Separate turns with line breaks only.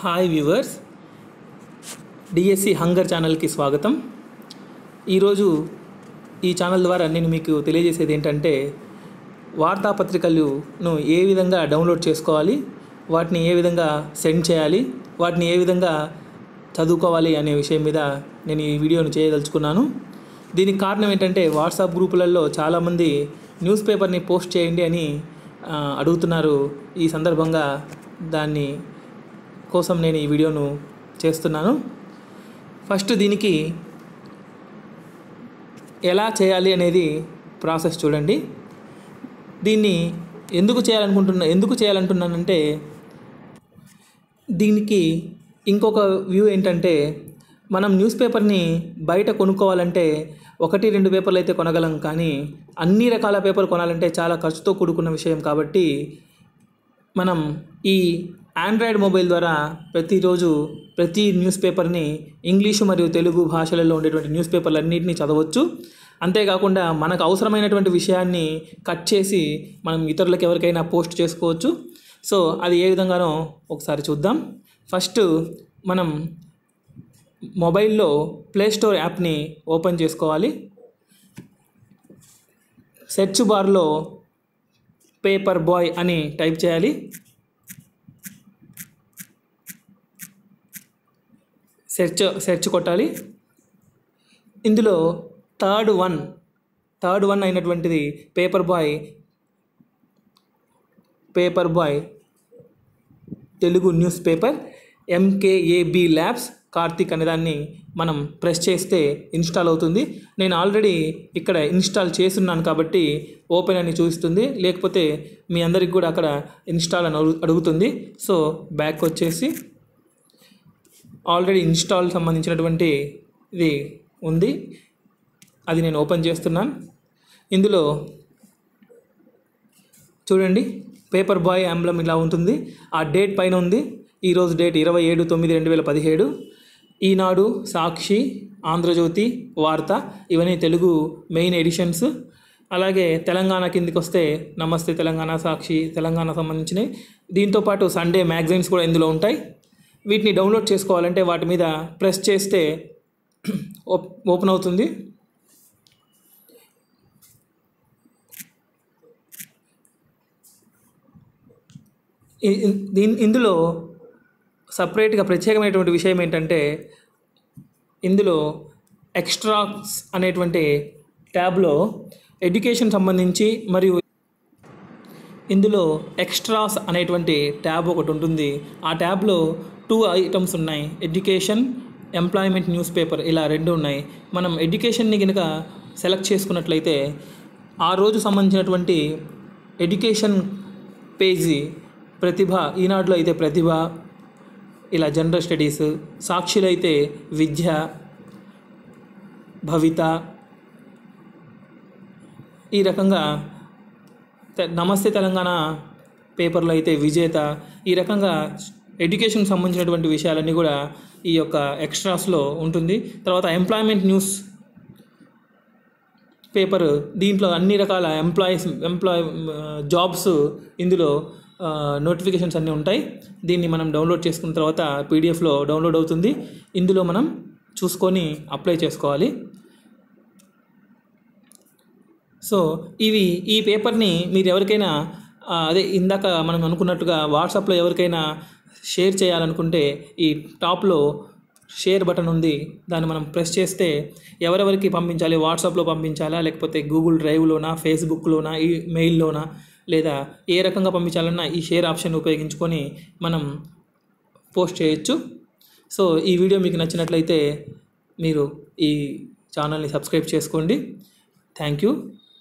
hi viewers DSC hunger ఛానల్కి స్వాగతం ఈరోజు ఈ ఛానల్ ద్వారా నేను మీకు తెలియజేసేది ఏంటంటే వార్తాపత్రికలను ఏ విధంగా డౌన్లోడ్ చేసుకోవాలి వాటిని ఏ విధంగా సెండ్ చేయాలి వాటిని ఏ విధంగా చదువుకోవాలి అనే విషయం మీద నేను ఈ వీడియోను చేయదలుచుకున్నాను దీనికి కారణం ఏంటంటే వాట్సాప్ గ్రూపులలో చాలామంది న్యూస్ పేపర్ని పోస్ట్ చేయండి అని ఆ, అడుగుతున్నారు ఈ సందర్భంగా దాన్ని కోసం నేను ఈ వీడియోను చేస్తున్నాను ఫస్ట్ దీనికి ఎలా చేయాలి అనేది ప్రాసెస్ చూడండి దీన్ని ఎందుకు చేయాలనుకుంటున్నా ఎందుకు చేయాలంటున్నానంటే దీనికి ఇంకొక వ్యూ ఏంటంటే మనం న్యూస్ పేపర్ని బయట కొనుక్కోవాలంటే ఒకటి రెండు పేపర్లు అయితే కొనగలం కానీ అన్ని రకాల పేపర్ కొనాలంటే చాలా ఖర్చుతో కూడుకున్న విషయం కాబట్టి మనం ఈ ఆండ్రాయిడ్ మొబైల్ ద్వారా ప్రతిరోజు ప్రతి న్యూస్ పేపర్ని ఇంగ్లీషు మరియు తెలుగు భాషలలో ఉండేటువంటి న్యూస్ పేపర్లు అన్నింటినీ చదవచ్చు అంతేకాకుండా మనకు అవసరమైనటువంటి విషయాన్ని కట్ చేసి మనం ఇతరులకు ఎవరికైనా పోస్ట్ చేసుకోవచ్చు సో అది ఏ విధంగానో ఒకసారి చూద్దాం ఫస్ట్ మనం మొబైల్లో ప్లే స్టోర్ యాప్ని ఓపెన్ చేసుకోవాలి సెర్చ్ బార్లో పేపర్ బాయ్ అని టైప్ చేయాలి సెర్చ్ సెర్చ్ కొట్టాలి ఇందులో థర్డ్ వన్ థర్డ్ వన్ అయినటువంటిది paper boy paper boy Telugu news paper MKAB labs Karthik అనే దాన్ని మనం ప్రెస్ చేస్తే ఇన్స్టాల్ అవుతుంది నేను ఆల్రెడీ ఇక్కడ ఇన్స్టాల్ చేస్తున్నాను కాబట్టి ఓపెన్ అని చూపిస్తుంది లేకపోతే మీ అందరికి కూడా అక్కడ ఇన్స్టాల్ అని అడుగు- అడుగుతుంది సో బ్యాక్ వచ్చేసి ఆల్రెడీ ఇన్స్టాల్ సంబంధించినటువంటి ఇది ఉంది అది నేను ఓపెన్ చేస్తున్నాను ఇందులో చూడండి పేపర్ బాయ్ అంబ్లం ఇలా ఉంటుంది ఆ డేట్ పైన ఉంది ఈరోజు డేట్ ఇరవై ఏడు తొమ్మిది రెండు వేల పదిహేడు ఈనాడు సాక్షి ఆంధ్రజ్యోతి వార్త ఇవన్నీ తెలుగు మెయిన్ ఎడిషన్స్ అలాగే తెలంగాణ కిందికి వస్తే నమస్తే తెలంగాణ సాక్షి తెలంగాణ సంబంధించినవి దీంతోపాటు సండే మ్యాగజైన్స్ కూడా ఇందులో ఉంటాయి వీటిని డౌన్లోడ్ చేసుకోవాలంటే వాటి మీద ప్రెస్ చేస్తే ఓప్- ఓపెన్ అవుతుంది ఇ- ఇ- దీని ఇందులో సపరేట్గా ప్రత్యేకమైనటువంటి విషయం ఏంటంటే ఇందులో ఎక్స్ట్రాస్ అనేటువంటి ట్యాబ్లో ఎడ్యుకేషన్ సంబంధించి మరియు ఇందులో ఎక్స్ట్రాస్ అనేటువంటి ట్యాబ్ ఒకటి ఉంటుంది ఆ ట్యాబ్లో టూ ఐటమ్స్ ఉన్నాయి ఎడ్యుకేషన్ ఎంప్లాయ్మెంట్ న్యూస్ పేపర్ ఇలా రెండు ఉన్నాయి మనం ఎడ్యుకేషన్ని కనుక సెలెక్ట్ చేసుకున్నట్లయితే ఆ రోజు సంబంధించినటువంటి ఎడ్యుకేషన్ పేజీ ప్రతిభ ఈనాడులో అయితే ప్రతిభ ఇలా జనరల్ స్టడీస్ సాక్షిలో అయితే విద్య భవిత ఈ రకంగా తె- నమస్తే తెలంగాణ పేపర్లో అయితే విజేత ఈ రకంగా ఎడ్యుకేషన్కి సంబంధించినటువంటి విషయాలన్నీ కూడా ఈ యొక్క ఎక్స్ట్రాస్లో ఉంటుంది తర్వాత ఎంప్లాయ్మెంట్ న్యూస్ పేపర్ దీంట్లో అన్ని రకాల ఎంప్లాయీస్ ఎంప్లాయ్ జాబ్స్ ఇందులో నోటిఫికేషన్స్ అన్నీ ఉంటాయి దీన్ని మనం డౌన్లోడ్ చేసుకున్న తర్వాత పీడిఎఫ్లో డౌన్లోడ్ అవుతుంది ఇందులో మనం చూసుకొని అప్లై చేసుకోవాలి సో ఇవి ఈ పేపర్ని మీరు ఎవరికైనా ఆ, అదే ఇందాక మనం అనుకున్నట్టుగా వాట్సాప్లో ఎవరికైనా షేర్ చేయాలనుకుంటే ఈ టాప్లో షేర్ బటన్ ఉంది దాన్ని మనం ప్రెస్ చేస్తే ఎవరెవరికి పంపించాలి వాట్సాప్లో పంపించాలా లేకపోతే గూగుల్ డ్రైవ్లోనా ఫేస్బుక్లోనా ఈ మెయిల్లోనా లేదా ఏ రకంగా పంపించాలన్నా ఈ షేర్ ఆప్షన్ ఉపయోగించుకొని మనం పోస్ట్ చేయొచ్చు సో ఈ వీడియో మీకు నచ్చినట్లయితే మీరు ఈ ఛానల్ని సబ్స్క్రైబ్ చేసుకోండి థ్యాంక్ యూ